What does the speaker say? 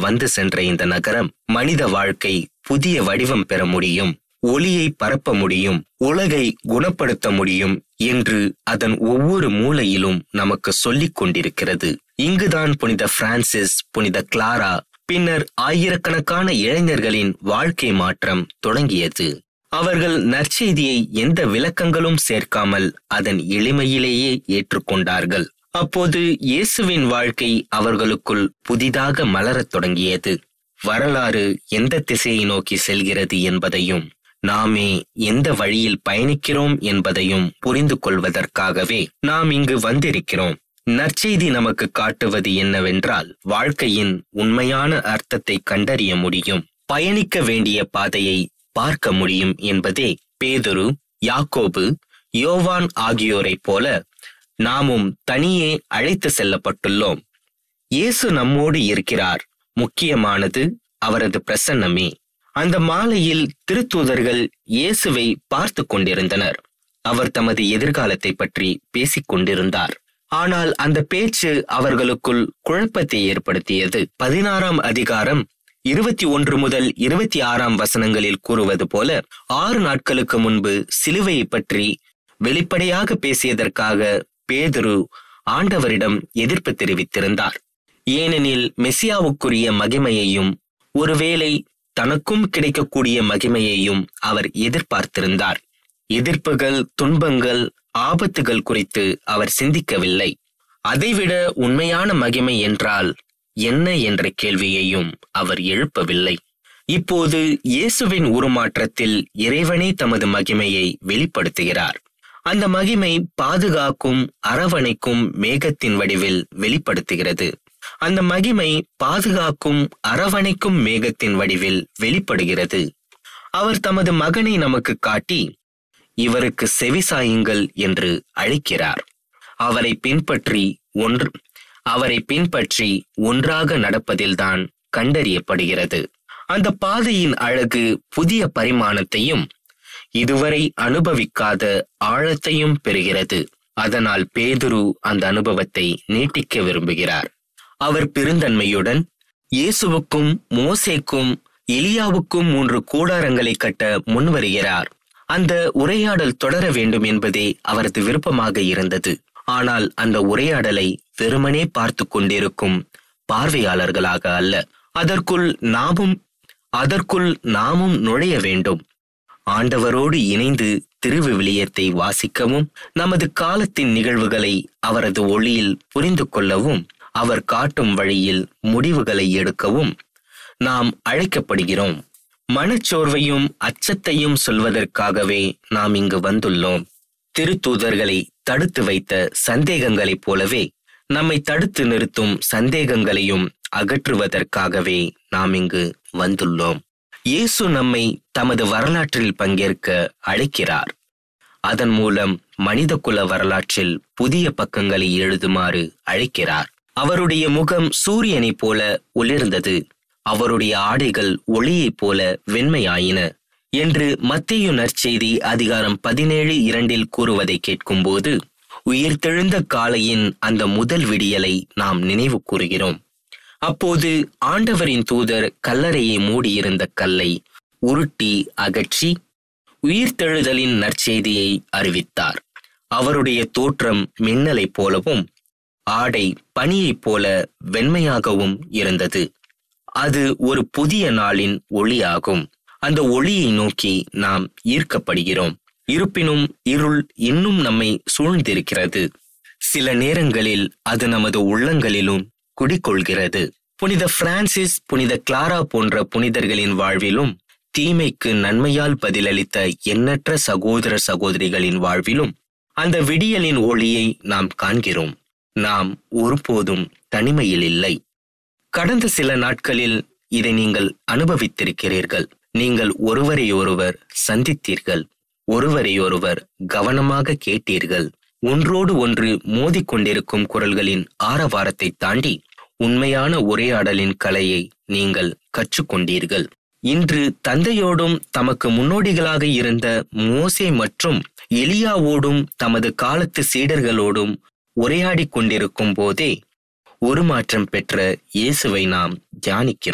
வந்து சென்ற இந்த நகரம் மனித வாழ்க்கை புதிய வடிவம் பெற முடியும் ஒளியை பரப்ப முடியும் உலகை குணப்படுத்த முடியும் என்று அதன் ஒவ்வொரு மூலையிலும் நமக்கு சொல்லிக் கொண்டிருக்கிறது இங்குதான் புனித பிரான்சிஸ் புனித கிளாரா பின்னர் ஆயிரக்கணக்கான இளைஞர்களின் வாழ்க்கை மாற்றம் தொடங்கியது அவர்கள் நற்செய்தியை எந்த விளக்கங்களும் சேர்க்காமல் அதன் எளிமையிலேயே ஏற்றுக்கொண்டார்கள் அப்போது இயேசுவின் வாழ்க்கை அவர்களுக்குள் புதிதாக மலரத் தொடங்கியது வரலாறு எந்த திசையை நோக்கி செல்கிறது என்பதையும் நாமே எந்த வழியில் பயணிக்கிறோம் என்பதையும் புரிந்து கொள்வதற்காகவே நாம் இங்கு வந்திருக்கிறோம் நற்செய்தி நமக்கு காட்டுவது என்னவென்றால் வாழ்க்கையின் உண்மையான அர்த்தத்தை கண்டறிய முடியும் பயணிக்க வேண்டிய பாதையை பார்க்க முடியும் என்பதே பேதுரு யாக்கோபு யோவான் ஆகியோரைப் போல நாமும் தனியே அழைத்து செல்லப்பட்டுள்ளோம் இயேசு நம்மோடு இருக்கிறார் முக்கியமானது அவரது பிரசன்னமே அந்த மாலையில் திருத்தூதர்கள் இயேசுவை பார்த்து கொண்டிருந்தனர் அவர் தமது எதிர்காலத்தை பற்றி பேசிக் கொண்டிருந்தார் ஆனால் அந்த பேச்சு அவர்களுக்குள் குழப்பத்தை ஏற்படுத்தியது பதினாறாம் அதிகாரம் இருபத்தி ஒன்று முதல் இருபத்தி ஆறாம் வசனங்களில் கூறுவது போல ஆறு நாட்களுக்கு முன்பு சிலுவையை பற்றி வெளிப்படையாக பேசியதற்காக பேதுரு ஆண்டவரிடம் எதிர்ப்பு தெரிவித்திருந்தார் ஏனெனில் மெசியாவுக்குரிய மகிமையையும் ஒருவேளை தனக்கும் கிடைக்கக்கூடிய மகிமையையும் அவர் எதிர்பார்த்திருந்தார் எதிர்ப்புகள் துன்பங்கள் ஆபத்துகள் குறித்து அவர் சிந்திக்கவில்லை அதைவிட உண்மையான மகிமை என்றால் என்ன என்ற கேள்வியையும் அவர் எழுப்பவில்லை இப்போது இயேசுவின் உருமாற்றத்தில் இறைவனே தமது மகிமையை வெளிப்படுத்துகிறார் அந்த மகிமை பாதுகாக்கும் அரவணைக்கும் மேகத்தின் வடிவில் வெளிப்படுத்துகிறது அந்த மகிமை பாதுகாக்கும் அரவணைக்கும் மேகத்தின் வடிவில் வெளிப்படுகிறது அவர் தமது மகனை நமக்கு காட்டி இவருக்கு செவிசாயுங்கள் என்று அழைக்கிறார் அவரை பின்பற்றி ஒன்று அவரை பின்பற்றி ஒன்றாக நடப்பதில்தான் கண்டறியப்படுகிறது அந்த பாதையின் அழகு புதிய பரிமாணத்தையும் இதுவரை அனுபவிக்காத ஆழத்தையும் பெறுகிறது அதனால் பேதுரு அந்த அனுபவத்தை நீட்டிக்க விரும்புகிறார் அவர் பெருந்தன்மையுடன் இயேசுவுக்கும் மோசேக்கும் எலியாவுக்கும் மூன்று கூடாரங்களை கட்ட முன்வருகிறார் அந்த உரையாடல் தொடர வேண்டும் என்பதே அவரது விருப்பமாக இருந்தது ஆனால் அந்த உரையாடலை வெறுமனே பார்த்து கொண்டிருக்கும் பார்வையாளர்களாக அல்ல அதற்குள் நாமும் அதற்குள் நாமும் நுழைய வேண்டும் ஆண்டவரோடு இணைந்து திருவிவிலியத்தை வாசிக்கவும் நமது காலத்தின் நிகழ்வுகளை அவரது ஒளியில் புரிந்து கொள்ளவும் அவர் காட்டும் வழியில் முடிவுகளை எடுக்கவும் நாம் அழைக்கப்படுகிறோம் மனச்சோர்வையும் அச்சத்தையும் சொல்வதற்காகவே நாம் இங்கு வந்துள்ளோம் திருத்தூதர்களை தடுத்து வைத்த சந்தேகங்களைப் போலவே நம்மை தடுத்து நிறுத்தும் சந்தேகங்களையும் அகற்றுவதற்காகவே நாம் இங்கு வந்துள்ளோம் இயேசு நம்மை தமது வரலாற்றில் பங்கேற்க அழைக்கிறார் அதன் மூலம் மனிதகுல வரலாற்றில் புதிய பக்கங்களை எழுதுமாறு அழைக்கிறார் அவருடைய முகம் சூரியனைப் போல ஒளிர்ந்தது அவருடைய ஆடைகள் ஒளியைப் போல வெண்மையாயின என்று மத்தேயு நற்செய்தி அதிகாரம் பதினேழு இரண்டில் கூறுவதை கேட்கும்போது உயிர்த்தெழுந்த காலையின் அந்த முதல் விடியலை நாம் நினைவு கூறுகிறோம் அப்போது ஆண்டவரின் தூதர் கல்லறையை மூடியிருந்த கல்லை உருட்டி அகற்றி உயிர்த்தெழுதலின் நற்செய்தியை அறிவித்தார் அவருடைய தோற்றம் மின்னலைப் போலவும் ஆடை பனியைப் போல வெண்மையாகவும் இருந்தது அது ஒரு புதிய நாளின் ஒளியாகும் அந்த ஒளியை நோக்கி நாம் ஈர்க்கப்படுகிறோம் இருப்பினும் இருள் இன்னும் நம்மை சூழ்ந்திருக்கிறது சில நேரங்களில் அது நமது உள்ளங்களிலும் குடிக்கொள்கிறது புனித பிரான்சிஸ் புனித கிளாரா போன்ற புனிதர்களின் வாழ்விலும் தீமைக்கு நன்மையால் பதிலளித்த எண்ணற்ற சகோதர சகோதரிகளின் வாழ்விலும் அந்த விடியலின் ஒளியை நாம் காண்கிறோம் நாம் ஒருபோதும் தனிமையில் இல்லை கடந்த சில நாட்களில் இதை நீங்கள் அனுபவித்திருக்கிறீர்கள் நீங்கள் ஒருவரையொருவர் சந்தித்தீர்கள் ஒருவரையொருவர் கவனமாக கேட்டீர்கள் ஒன்றோடு ஒன்று மோதிக்கொண்டிருக்கும் குரல்களின் ஆரவாரத்தை தாண்டி உண்மையான உரையாடலின் கலையை நீங்கள் கற்றுக்கொண்டீர்கள் இன்று தந்தையோடும் தமக்கு முன்னோடிகளாக இருந்த மோசே மற்றும் எலியாவோடும் தமது காலத்து சீடர்களோடும் உரையாடிக் கொண்டிருக்கும் போதே உருமாற்றம் பெற்ற இயேசுவை நாம் தியானிக்கிறோம்